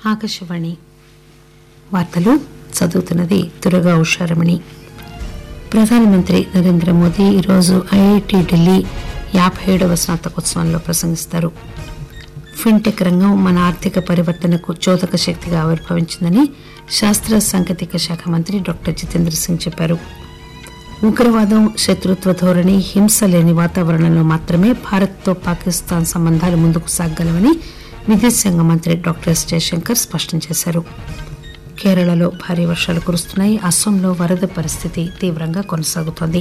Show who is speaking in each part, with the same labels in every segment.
Speaker 1: ఆకాశవాణి వార్తలు చదువుతున్నది దుర్గా ఉషారమణి ప్రధానమంత్రి నరేంద్ర మోదీ ఈరోజు ఐఐటి ఢిల్లీ యాభై ఏడవ స్నాతకోత్సవంలో ప్రసంగిస్తారు ఫిన్టెక్ రంగం మన ఆర్థిక పరివర్తనకు చోదక శక్తిగా ఆవిర్భవించిందని శాస్త్ర సాంకేతిక శాఖ మంత్రి డాక్టర్ జితేంద్ర సింగ్ చెప్పారు ఉగ్రవాదం శత్రుత్వ ధోరణి హింస లేని వాతావరణంలో మాత్రమే భారత్తో పాకిస్తాన్ సంబంధాలు ముందుకు సాగగలవని విదేశాంగ మంత్రి డాక్టర్ ఎస్ జయశంకర్ స్పష్టం చేశారు కేరళలో భారీ వర్షాలు కురుస్తున్నాయి అస్సాంలో వరద పరిస్థితి తీవ్రంగా కొనసాగుతోంది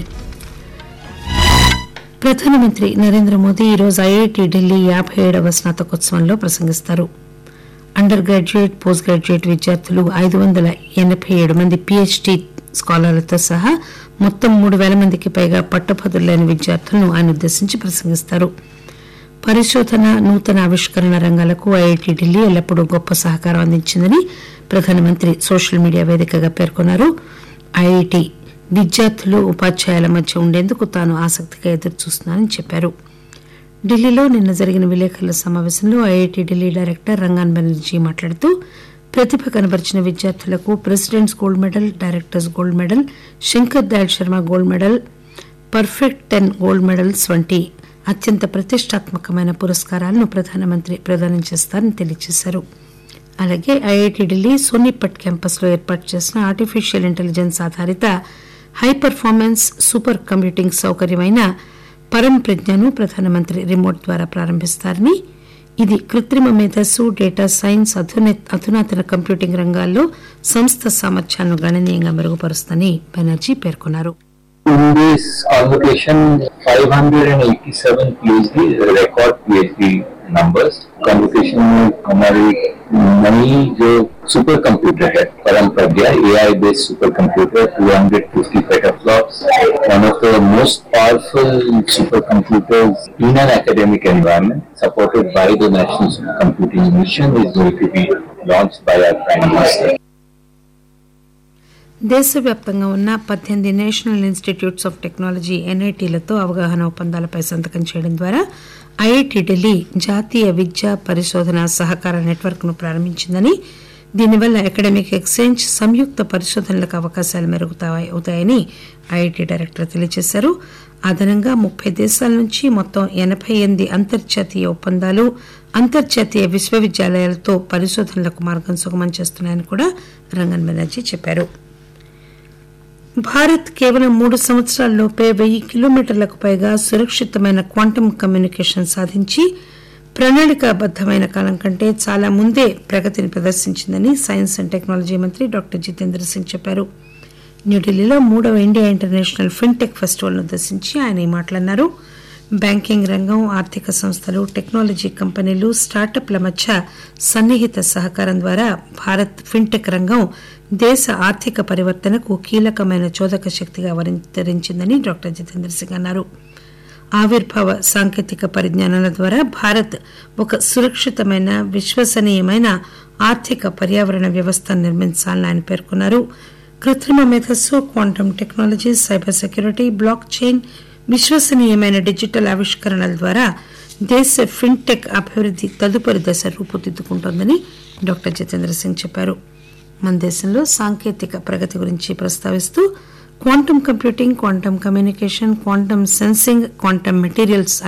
Speaker 1: ప్రధానమంత్రి నరేంద్ర మోదీ ఈరోజు ఐఐటి ఢిల్లీ యాభై ఏడవ స్నాతకోత్సవంలో ప్రసంగిస్తారు అండర్ గ్రాడ్యుయేట్ పోస్ట్ గ్రాడ్యుయేట్ విద్యార్థులు ఐదు వందల ఎనభై ఏడు మంది పిహెచ్డి స్కాలర్లతో సహా మొత్తం మూడు వేల మందికి పైగా పట్టభద్రులు లేని విద్యార్థులను ఆయన ఉద్దేశించి ప్రసంగిస్తారు పరిశోధన నూతన ఆవిష్కరణ రంగాలకు ఐఐటి ఢిల్లీ ఎల్లప్పుడూ గొప్ప సహకారం అందించిందని ప్రధానమంత్రి సోషల్ మీడియా వేదికగా పేర్కొన్నారు ఐఐటి విద్యార్థులు ఉపాధ్యాయుల మధ్య ఉండేందుకు తాను ఆసక్తిగా ఎదురుచూస్తున్నానని చెప్పారు ఢిల్లీలో నిన్న జరిగిన విలేకరుల సమావేశంలో ఐఐటి ఢిల్లీ డైరెక్టర్ రంగాన్ బెనర్జీ మాట్లాడుతూ ప్రతిభ కనబరిచిన విద్యార్థులకు president's gold medal director's gold medal Shankar Dayal Sharma gold medal perfect ten gold medals వంటి అత్యంత ప్రతిష్టాత్మకమైన పురస్కారాలను ప్రధానమంత్రి ప్రదానం చేస్తారని తెలియజేశారు అలాగే ఐఐటి ఢిల్లీ సోనిపట్ క్యాంపస్లో ఏర్పాటు చేసిన ఆర్టిఫిషియల్ ఇంటెలిజెన్స్ ఆధారిత హై పర్ఫార్మెన్స్ సూపర్ కంప్యూటింగ్ సౌకర్యమైన పరం ప్రజ్ఞను ప్రధానమంత్రి రిమోట్ ద్వారా ప్రారంభిస్తారని ఇది కృత్రిమ మేధస్సు డేటా సైన్స్ అధునే- అధునాతన కంప్యూటింగ్ రంగాల్లో సంస్థ సామర్థ్యాలను గణనీయంగా మెరుగుపరుస్తుందని బెనర్జీ పేర్కొన్నారు
Speaker 2: In this convocation, 587 PhD, record PhD numbers. Convocation में हमारी नई जो सुपर कंप्यूटर है परम प्रज्ञा AI based super computer 250 petaflops one of the most powerful supercomputers in an academic environment supported by the National Supercomputing Mission is going to be launched by our Prime Minister.
Speaker 1: దేశవ్యాప్తంగా ఉన్న పద్దెనిమిది national institutes of technology ఎన్ఐటీలతో అవగాహన ఒప్పందాలపై సంతకం చేయడం ద్వారా IIT Delhi జాతీయ విద్యా పరిశోధన సహకార నెట్వర్క్ను ప్రారంభించిందని దీనివల్ల అకాడమిక్ ఎక్స్చేంజ్ సంయుక్త పరిశోధనలకు అవకాశాలు మెరుగుతాయి అవుతాయని ఐఐటి డైరెక్టర్ తెలియజేశారు అదనంగా ముప్పై దేశాల నుంచి మొత్తం ఎనభై ఎనిమిది అంతర్జాతీయ ఒప్పందాలు అంతర్జాతీయ విశ్వవిద్యాలయాలతో పరిశోధనలకు మార్గం సుగమం చేస్తున్నాయని కూడా రంగన్ బెనర్జీ చెప్పారు భారత్ కేవలం మూడు సంవత్సరాల్లోపే వెయ్యి కిలోమీటర్లకు పైగా సురక్షితమైన క్వాంటమ్ కమ్యూనికేషన్ సాధించి ప్రణాళికాబద్దమైన కాలం కంటే చాలా ముందే ప్రగతిని ప్రదర్శించిందని సైన్స్ అండ్ టెక్నాలజీ మంత్రి డాక్టర్ జితేంద్ర సింగ్ చెప్పారు న్యూఢిల్లీలో మూడవ ఇండియా ఇంటర్నేషనల్ ఫిన్టెక్ ఫెస్టివల్ను ఉద్దేశించి ఆయన ఈ మాట్లాడినారు బ్యాంకింగ్ రంగం ఆర్థిక సంస్థలు టెక్నాలజీ కంపెనీలు స్టార్టప్ల మధ్య సన్నిహిత సహకారం ద్వారా భారత్ ఫిన్టెక్ రంగం దేశ ఆర్థిక పరివర్తనకు కీలకమైన చోదక శక్తిగా అవతరించిందని డాక్టర్ జితేంద్ర సింగ్ అన్నారు ఆవిర్భావ సాంకేతిక పరిజ్ఞానాల ద్వారా భారత్ ఒక సురక్షితమైన విశ్వసనీయమైన ఆర్థిక పర్యావరణ వ్యవస్థను నిర్మించాలని ఆయన పేర్కొన్నారు కృత్రిమ మేధస్సు quantum technology cyber security block chain విశ్వసనీయమైన డిజిటల్ ఆవిష్కరణల ద్వారా దేశ ఫిన్టెక్ అభివృద్ధి తదుపరి దశ రూపుదిద్దుకుంటోందని డాక్టర్ జితేంద్ర సింగ్ చెప్పారు మన దేశంలో సాంకేతిక ప్రగతి గురించి ప్రస్తావిస్తూ quantum computing quantum communication quantum sensing quantum materials